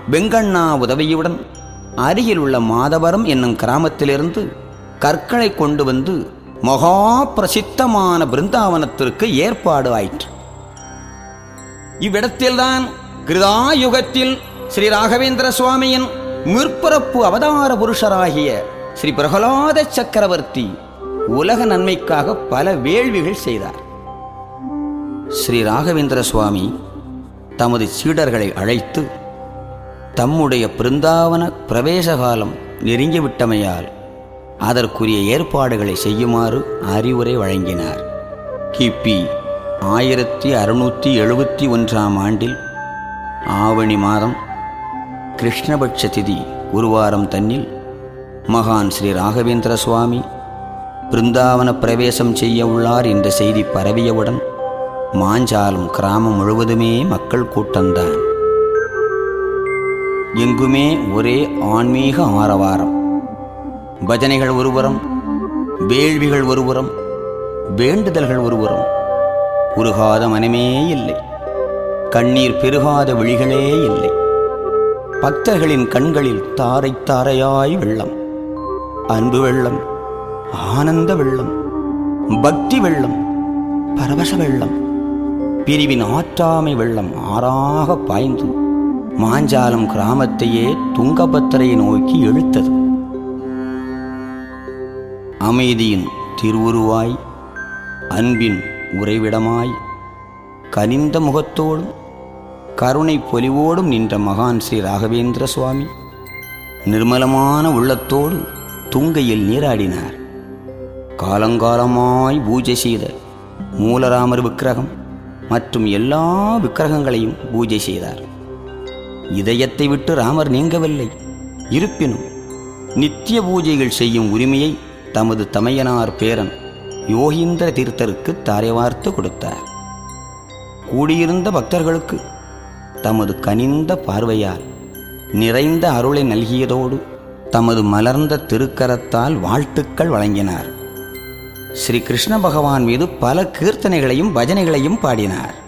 வெங்கண்ணா உதவியுடன் அருகில் உள்ள மாதவரம் என்னும் கிராமத்திலிருந்து கற்களை கொண்டு வந்து மகா பிரசித்தமான பிருந்தாவனத்திற்கு ஏற்பாடு ஆயிற்று இவ்விடத்தில்தான் கிருதாயுகத்தில் ஸ்ரீ ராகவேந்திர சுவாமியின் முற்பிறப்பு அவதார புருஷராகிய ஸ்ரீ பிரகலாத சக்கரவர்த்தி உலக நன்மைக்காக பல வேள்விகள் செய்தார் ஸ்ரீ ராகவேந்திர சுவாமி தமது சீடர்களை அழைத்து தம்முடைய பிருந்தாவன பிரவேச காலம் நெருங்கிவிட்டமையால் அதற்குரிய ஏற்பாடுகளை செய்யுமாறு அறிவுரை வழங்கினார் கிபி ஆயிரத்தி அறுநூற்றி எழுபத்தி ஒன்றாம் ஆண்டில் ஆவணி மாதம் கிருஷ்ணபட்ச திதி குருவாரம் தன்னில் மகான் ஸ்ரீ ராகவேந்திர சுவாமி பிருந்தாவன பிரவேசம் செய்ய உள்ளார் என்ற செய்தி பரவியவுடன் மாஞ்சாலம் கிராமம் முழுவதுமே மக்கள் கூட்டம்தான் எங்குமே ஒரே ஆன்மீக ஆரவாரம் பஜனைகள் ஒருபுறம் வேள்விகள் ஒருபுறம் வேண்டுதல்கள் ஒருபுறம் உருகாத மனமே இல்லை கண்ணீர் பெருகாத விழிகளே இல்லை பக்தர்களின் கண்களில் தாரை தாரையாய் வெள்ளம் அன்பு வெள்ளம் ஆனந்த வெள்ளம் பக்தி வெள்ளம் பரவச வெள்ளம் பிரிவின் ஆற்றாமை வெள்ளம் ஆறாக பாய்ந்து மாஞ்சாலம் கிராமத்தையே துங்கபத்திரையை நோக்கி இழுத்தது அமைதியின் திருவுருவாய் அன்பின் உறைவிடமாய் கனிந்த முகத்தோடும் கருணை பொலிவோடும் நின்ற மகான் ஸ்ரீ ராகவேந்திர சுவாமி நிர்மலமான உள்ளத்தோடு துங்கையில் நீராடினார் காலங்காலமாய் பூஜை செய்த மூலராமர் விக்கிரகம் மற்றும் எல்லா விக்கிரகங்களையும் பூஜை செய்தார் இதயத்தை விட்டு ராமர் நீங்கவில்லை இருப்பினும் நித்திய பூஜைகள் செய்யும் உரிமையை தமது தமையனார் பேரன் யோகீந்திர தீர்த்தருக்கு தாரைவார்த்து கொடுத்தார் கூடியிருந்த பக்தர்களுக்கு தமது கனிந்த பார்வையால் நிறைந்த அருளை நல்கியதோடு தமது மலர்ந்த திருக்கரத்தால் வாழ்த்துக்கள் வழங்கினார் ஸ்ரீ கிருஷ்ண பகவான் மீது பல கீர்த்தனைகளையும் பஜனைகளையும் பாடினார்